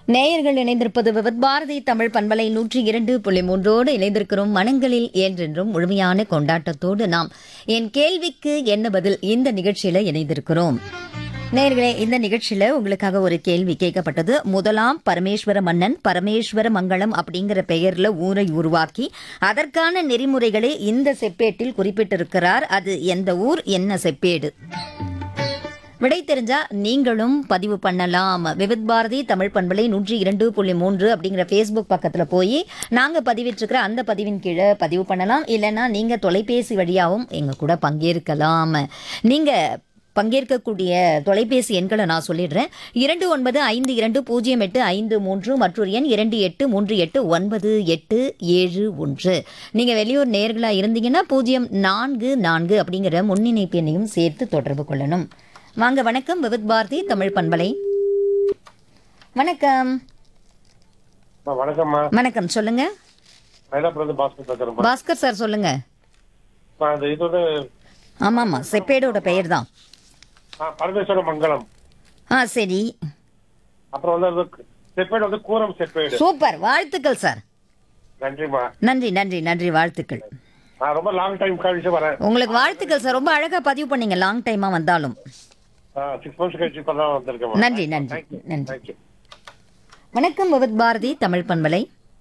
நேயர்கள் இணைந்திருப்பது விவத் பாரதி தமிழ் பண்பலை நூற்றி இரண்டு புள்ளி மூன்றோடு இணைந்திருக்கிறோம் மனங்களில் என்றென்றும் முழுமையான கொண்டாட்டத்தோடு நாம் என் கேள்விக்கு என்ன பதில் இந்த நிகழ்ச்சியில இணைந்திருக்கிறோம் நேயர்களே இந்த நிகழ்ச்சியில உங்களுக்காக ஒரு கேள்வி கேட்கப்பட்டது முதலாம் பரமேஸ்வர மன்னன் பரமேஸ்வர மங்கலம் அப்படிங்கிற பெயர்ல ஊரை உருவாக்கி அதற்கான நெறிமுறைகளை இந்த செப்பேட்டில் குறிப்பிட்டிருக்கிறார் அது எந்த ஊர் என்ன செப்பேடு விடை தெரிஞ்சா நீங்களும் பதிவு பண்ணலாம் விவித் பாரதி தமிழ் பண்பலை நூற்றி இரண்டு புள்ளி மூன்று அப்படிங்கிற ஃபேஸ்புக் பக்கத்தில் போய் நாங்கள் பதிவிட்டிருக்கிற அந்த பதிவின் கீழே பதிவு பண்ணலாம் இல்லைன்னா நீங்கள் தொலைபேசி வழியாகவும் எங்கள் கூட பங்கேற்கலாம் நீங்கள் பங்கேற்கக்கூடிய தொலைபேசி எண்களை நான் சொல்லிடுறேன் இரண்டு ஒன்பது ஐந்து இரண்டு பூஜ்ஜியம் எட்டு ஐந்து மூன்று மற்றொரு எண் இரண்டு எட்டு மூன்று எட்டு ஒன்பது எட்டு ஏழு ஒன்று நீங்கள் வெளியூர் நேர்களாக இருந்தீங்கன்னா பூஜ்ஜியம் நான்கு நான்கு அப்படிங்கிற முன்னிணைப்பு எண்ணையும் சேர்த்து தொடர்பு கொள்ளணும் வாங்க வணக்கம் விவித் பாரதி தமிழ் பண்பலை வணக்கம் அம்மா, வணக்கம்மா வணக்கம் சொல்லுங்க மயிலாப்புரம் பாஸ்கர் பேசுறேம்மா பாஸ்கர் சார் சொல்லுங்க அம்மா, அந்த இது வந்து ஆமாம்மா செப்பேடோட பெயர் தான் ஆ, பரமேஸ்வர மங்கலம் ஆ சரி அப்புறம் வந்து அது செப்பேடு வந்து கூரம் செப்பேடு சூப்பர் வாழ்த்துக்கள் சார் நன்றிம்மா நன்றி நன்றி நன்றி வாழ்த்துக்கள் நான் ரொம்ப லாங் டைம் கழிச்சு வரேன் உங்களுக்கு வாழ்த்துக்கள் சார் ரொம்ப அழகா பதிவு பண்ணீங்க லாங் டைமா வந்தாலும் சிக்ஸ் மந்த்ஸ் கழிச்சு இப்போ தான் வந்திருக்கேன் நன்றி நன்றி நன்றி தேங்க்யூ வணக்கம் விவித் பாரதி தமிழ் பண்பலை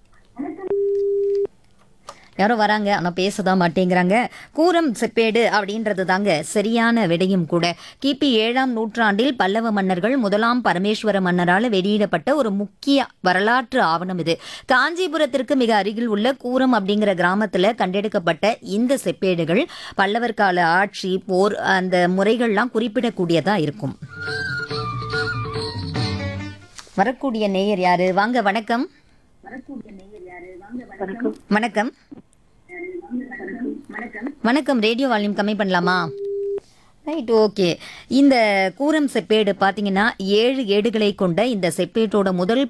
யாரோ வராங்க ஆனால் பேசதான் மாட்டேங்கிறாங்க கூரம் செப்பேடு அப்படின்றது தாங்க சரியான விடையும் கூட கிபி ஏழாம் நூற்றாண்டில் பல்லவ மன்னர்கள் முதலாம் பரமேஸ்வர மன்னரால் வெளியிடப்பட்ட ஒரு முக்கிய வரலாற்று ஆவணம் இது காஞ்சிபுரத்திற்கு மிக அருகில் உள்ள கூரம் அப்படிங்கிற கிராமத்தில் கண்டெடுக்கப்பட்ட இந்த செப்பேடுகள் பல்லவர் கால ஆட்சி போர் அந்த முறைகள்லாம் குறிப்பிடக்கூடியதா இருக்கும் வரக்கூடிய நேயர் யாரு வாங்க வணக்கம் வணக்கம் வணக்கம் ரேடியோ வால்யூம் கம்மி பண்ணலாமா ரைட் ஓகே இந்த கூரம் செப்பேடு பார்த்தீங்கன்னா ஏழு ஏடுகளை கொண்ட இந்த செப்பேட்டோட முதல்